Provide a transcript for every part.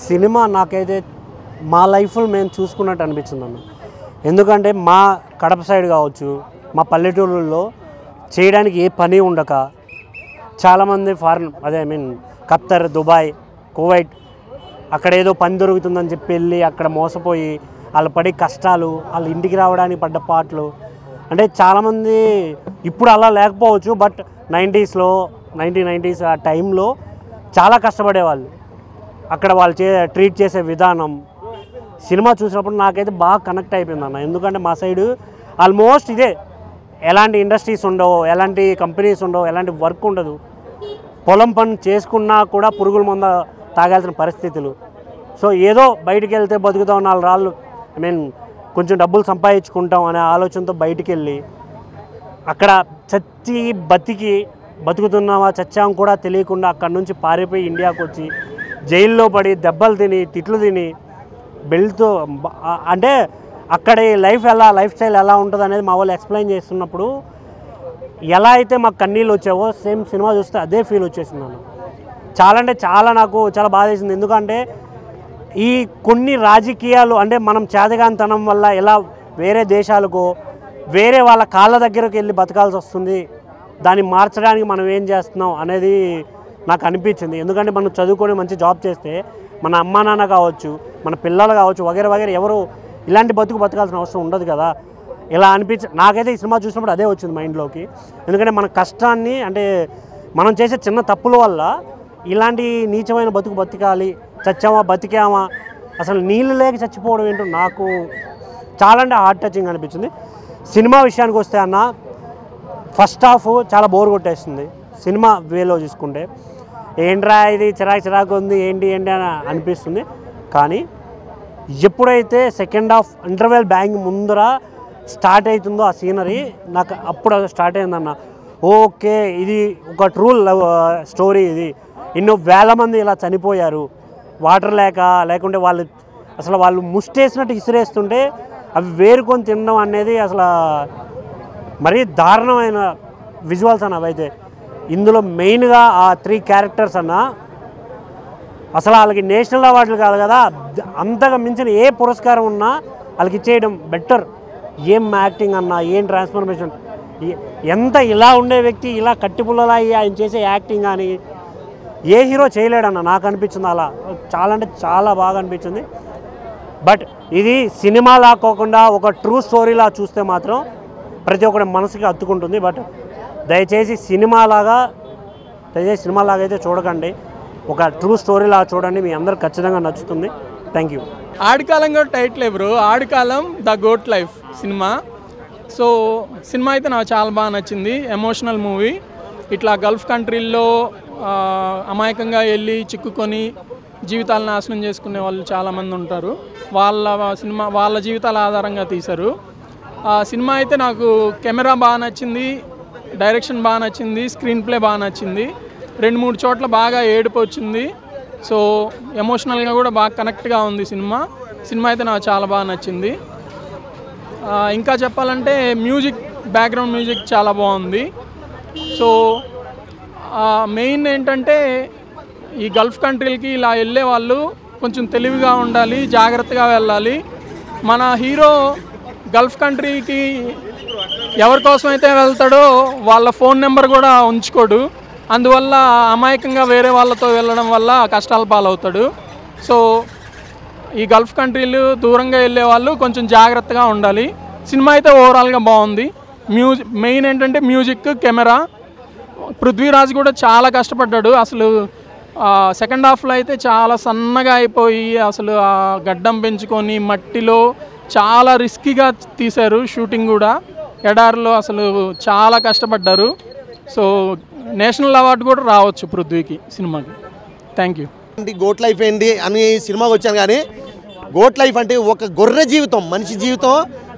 cinema నాకైతే మా లైఫ్లో మేము చూసుకున్నట్టు అనిపించింది అన్న ఎందుకంటే మా కడప సైడ్ కావచ్చు మా పల్లెటూళ్ళల్లో చేయడానికి ఏ పని ఉండక చాలామంది ఫారిన్ అదే I mean Qatar Dubai Kuwait అక్కడ ఏదో పని దొరుకుతుందని చెప్పి వెళ్ళి అక్కడ మోసపోయి వాళ్ళు పడే కష్టాలు వాళ్ళ ఇంటికి రావడానికి పడ్డ పాటలు అంటే చాలామంది ఇప్పుడు అలా లేకపోవచ్చు బట్ నైంటీస్లో నైన్టీన్ నైంటీస్ ఆ టైంలో చాలా కష్టపడేవాళ్ళు అక్కడ వాళ్ళు చే ట్రీట్ చేసే విధానం సినిమా చూసినప్పుడు నాకైతే బాగా కనెక్ట్ అయిపోయింది అన్న ఎందుకంటే మా సైడు ఆల్మోస్ట్ ఇదే ఎలాంటి ఇండస్ట్రీస్ ఉండవు ఎలాంటి కంపెనీస్ ఉండవు ఎలాంటి వర్క్ ఉండదు పొలం పని చేసుకున్నా కూడా పురుగుల మంద తాగాల్సిన పరిస్థితులు సో ఏదో బయటికి వెళ్తే బతుకుతాం నాలుగు రాళ్ళు ఐ మీన్ కొంచెం డబ్బులు సంపాదించుకుంటాం అనే ఆలోచనతో బయటికి వెళ్ళి అక్కడ చచ్చి బతికి బతుకుతున్నామా చచ్చాం కూడా తెలియకుండా అక్కడ నుంచి పారిపోయి ఇండియాకి వచ్చి జైల్లో పడి దెబ్బలు తిని తిట్లు తిని బెల్ట్తో బ- ఆ- అంటే అక్కడ లైఫ్ ఎలా లైఫ్ స్టైల్ ఎలా ఉంటుంది అనేది మా వాళ్ళు ఎక్స్ప్లెయిన్ చేస్తున్నప్పుడు ఎలా అయితే మాకు కన్నీళ్ళు వచ్చావో సేమ్ సినిమా చూస్తే అదే ఫీల్ వచ్చేసింది అన్న చాలా అంటే చాలా నాకు చాలా బాధ వేసింది ఎందుకంటే ఈ కొన్ని రాజకీయాలు అంటే మనం చేతగానితనం వల్ల ఎలా వేరే దేశాలకు వేరే వాళ్ళ కాళ్ళ దగ్గరకు వెళ్ళి బతకాల్సి వస్తుంది దాన్ని మార్చడానికి మనం ఏం చేస్తున్నాం అనేది నాకు అనిపించింది ఎందుకంటే మనం చదువుకొని మంచి జాబ్ చేస్తే మన అమ్మా నాన్న కావచ్చు మన పిల్లలు కావచ్చు వగేర వగేర ఎవరు ఇలాంటి బతుకు బతకాల్సిన అవసరం ఉండదు కదా ఇలా అనిపించి నాకైతే ఈ సినిమా చూసినప్పుడు అదే వచ్చింది మైండ్లోకి ఎందుకంటే మన కష్టాన్ని అంటే మనం చేసే చిన్న తప్పుల వల్ల ఇలాంటి నీచమైన బతుకు బతకాలి చచ్చామా బతికామా అసలు నీళ్ళు లేక చచ్చిపోవడం ఏంటో నాకు చాలా అంటే హార్ట్ టచింగ్ అనిపించింది సినిమా విషయానికి వస్తే అన్న ఫస్ట్ హాఫ్ చాలా బోర్ కొట్టేస్తుంది సినిమా వేలో చూసుకుంటే ఏంట్రా ఇది చిరాకు చిరాకు ఉంది ఏంటి ఏంటి అని అనిపిస్తుంది కానీ ఎప్పుడైతే సెకండ్ హాఫ్ ఇంటర్వెల్ బ్యాంక్ ముందర స్టార్ట్ అవుతుందో ఆ సీనరీ నాకు అప్పుడు స్టార్ట్ అయిందన్న ఓకే ఇది ఒక ట్రూ లవ్ స్టోరీ ఇది ఎన్నో వేల మంది ఇలా చనిపోయారు వాటర్ లేక లేకుంటే వాళ్ళు అసలు వాళ్ళు ముష్టేసినట్టు ఇసిరేస్తుంటే అవి వేరుకొని తినడం అనేది అసలు మరీ దారుణమైన విజువల్స్ అన్న అవైతే ఇందులో మెయిన్గా ఆ త్రీ క్యారెక్టర్స్ అన్న అసలు వాళ్ళకి నేషనల్ అవార్డులు కాదు కదా ద- అంతగా మించిన ఏ పురస్కారం ఉన్నా వాళ్ళకి ఇచ్చేయడం బెటర్ ఏం యాక్టింగ్ అన్నా ఏం ట్రాన్స్ఫర్మేషన్ ఏ- ఎంత ఇలా ఉండే వ్యక్తి ఇలా కట్టిపుల్లలా అయ్యి ఆయన చేసే యాక్టింగ్ కానీ ఏ హీరో చేయలేడన్న నాకు అనిపించింది అలా చాలా అంటే చాలా బాగా అనిపించింది బట్ ఇది సినిమా లాక్కోకుండా ఒక ట్రూ స్టోరీలా చూస్తే మాత్రం ప్రతి ఒక్కరి మనసుకి హత్తుకుంటుంది బట్ దయచేసి సినిమా లాగా దయచేసి సినిమా లాగా అయితే చూడకండి ఒక ట్రూ స్టోరీలా చూడండి మీ అందరికి ఖచ్చితంగా నచ్చుతుంది థ్యాంక్ యూ ఆడికాలం కూడా టైటిల్ బ్రో ఆడికాలం the goat life cinema so cinema అయితే నాకు చాలా బాగా నచ్చింది ఎమోషనల్ మూవీ ఇట్లా గల్ఫ్ కంట్రీల్లో ఆ, అమాయకంగా వెళ్ళి చిక్కుకొని జీవితాలను నాశనం చేసుకునే వాళ్ళు చాలామంది ఉంటారు వాళ్ళ సినిమా వాళ్ళ జీవితాల ఆధారంగా తీశారు ఆ సినిమా అయితే నాకు కెమెరా బాగా నచ్చింది డైరెక్షన్ బాగా నచ్చింది స్క్రీన్ ప్లే బాగా నచ్చింది రెండు మూడు చోట్ల బాగా ఏడుపు వచ్చింది సో ఎమోషనల్గా కూడా బాగా కనెక్ట్గా ఉంది సినిమా సినిమా అయితే నాకు చాలా బాగా నచ్చింది ఆ, ఇంకా చెప్పాలంటే మ్యూజిక్ బ్యాక్గ్రౌండ్ మ్యూజిక్ చాలా బాగుంది సో మెయిన్ ఏంటంటే ఈ గల్ఫ్ కంట్రీలకి ఇలా వెళ్ళే వాళ్ళు కొంచెం తెలివిగా ఉండాలి జాగ్రత్తగా వెళ్ళాలి మన హీరో గల్ఫ్ కంట్రీకి ఎవరి కోసం అయితే వెళ్తాడో వాళ్ళ ఫోన్ నెంబర్ కూడా ఉంచుకోడు అందువల్ల అమాయకంగా వేరే వాళ్ళతో వెళ్ళడం వల్ల కష్టాల పాలవుతాడు సో ఈ గల్ఫ్ కంట్రీలు దూరంగా వెళ్ళే వాళ్ళు కొంచెం జాగ్రత్తగా ఉండాలి సినిమా అయితే ఓవరాల్గా బాగుంది మ్యూజిక్ మెయిన్ ఏంటంటే మ్యూజిక్ కెమెరా పృథ్వీరాజ్ కూడా చాలా కష్టపడ్డాడు అసలు సెకండ్ హాఫ్లో అయితే చాలా సన్నగా అయిపోయి అసలు ఆ గడ్డం పెంచుకొని మట్టిలో చాలా రిస్కీగా తీశారు షూటింగ్ కూడా ఎడారిలో అసలు చాలా కష్టపడ్డారు సో నేషనల్ అవార్డు కూడా రావచ్చు పృథ్వీకి సినిమాకి థ్యాంక్ యూ ఏంటి గోట్ లైఫ్ ఏంటి అని సినిమాకి వచ్చాను కానీ గోట్ లైఫ్ అంటే ఒక గొర్రె జీవితం మనిషి జీవితం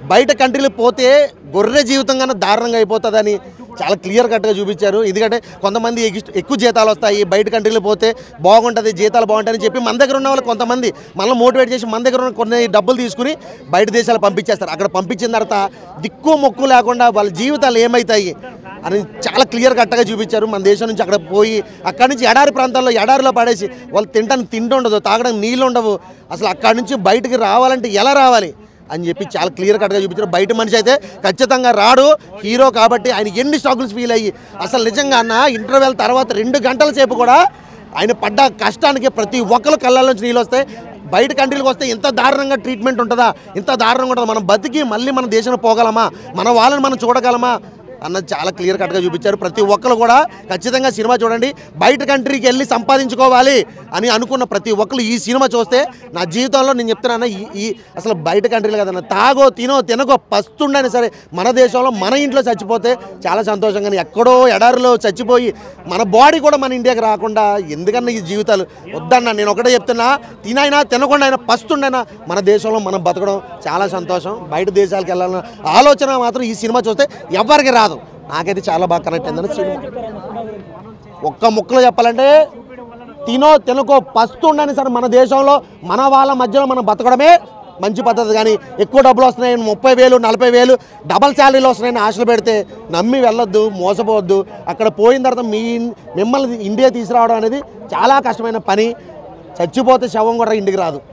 బయట కంట్రీలు పోతే గొర్రె జీవితం కన్నా దారుణంగా అయిపోతుందని చాలా క్లియర్ కట్గా చూపించారు ఎందుకంటే కొంతమంది ఎగి- ఎక్కువ జీతాలు వస్తాయి బయట కంట్రీలు పోతే బాగుంటుంది జీతాలు బాగుంటాయని చెప్పి మన దగ్గర ఉన్న వాళ్ళు కొంతమంది మనల్ని మోటివేట్ చేసి మన దగ్గర ఉన్న కొన్ని డబ్బులు తీసుకుని బయట దేశాలు పంపించేస్తారు అక్కడ పంపించిన తర్వాత దిక్కు మొక్కు లేకుండా వాళ్ళ జీవితాలు ఏమవుతాయి అని చాలా క్లియర్ కట్టగా చూపించారు మన దేశం నుంచి అక్కడ పోయి అక్కడి నుంచి ఎడారి ప్రాంతాల్లో ఎడారిలో పడేసి వాళ్ళు తినడానికి తిండి ఉండదు తాగడానికి నీళ్ళు ఉండవు అసలు అక్కడి నుంచి బయటికి రావాలంటే ఎలా రావాలి అని చెప్పి చాలా క్లియర్ కట్గా చూపించారు బయట మనిషి అయితే ఖచ్చితంగా రాడు హీరో కాబట్టి ఆయన ఎన్ని స్ట్రగుల్స్ ఫీల్ అయ్యి అసలు నిజంగా అన్న ఇంటర్వెల్ తర్వాత రెండు గంటల సేపు కూడా ఆయన పడ్డ కష్టానికి ప్రతి ఒక్కరు కళ్ళ నుంచి నీళ్ళు వస్తాయి బయట కంట్రీలకు వస్తే ఇంత దారుణంగా ట్రీట్మెంట్ ఉంటుందా ఇంత దారుణంగా ఉంటుందా మనం బతికి మళ్ళీ మన దేశంలో పోగలమా మన వాళ్ళని మనం చూడగలమా అన్నది చాలా క్లియర్ కట్గా చూపించారు ప్రతి ఒక్కరు కూడా ఖచ్చితంగా సినిమా చూడండి బయట కంట్రీకి వెళ్ళి సంపాదించుకోవాలి అని అనుకున్న ప్రతి ఒక్కరు ఈ సినిమా చూస్తే నా జీవితంలో నేను చెప్తున్నాను ఈ ఈ అసలు బయట కంట్రీలు కదన్న తాగో తినో తినకో పస్తుండని సరే మన దేశంలో మన ఇంట్లో చచ్చిపోతే చాలా సంతోషంగా కానీ ఎక్కడో ఎడారిలో చచ్చిపోయి మన బాడీ కూడా మన ఇండియాకి రాకుండా ఎందుకన్నా ఈ జీవితాలు వద్దన్నా నేను ఒకటే చెప్తున్నా తినైనా తినకుండా అయినా పస్తుండైనా మన దేశంలో మనం బతకడం చాలా సంతోషం బయట దేశాలకు వెళ్ళాలన్న ఆలోచన మాత్రం ఈ సినిమా చూస్తే ఎవరికి రాదు నాకైతే చాలా బాగా కనెక్ట్ అయిందని సినిమా ఒక్క ముక్కలో చెప్పాలంటే తినో తినకో పస్తుండని సరే మన దేశంలో మన వాళ్ళ మధ్యలో మనం బతకడమే మంచి పద్ధతి కానీ ఎక్కువ డబ్బులు వస్తున్నాయి ముప్పై వేలు నలభై వేలు డబల్ శాలరీలు వస్తున్నాయని ఆశలు పెడితే నమ్మి వెళ్ళొద్దు మోసపోవద్దు అక్కడ పోయిన తర్వాత మీ మిమ్మల్ని ఇండియా తీసుకురావడం అనేది చాలా కష్టమైన పని చచ్చిపోతే శవం కూడా ఇంటికి రాదు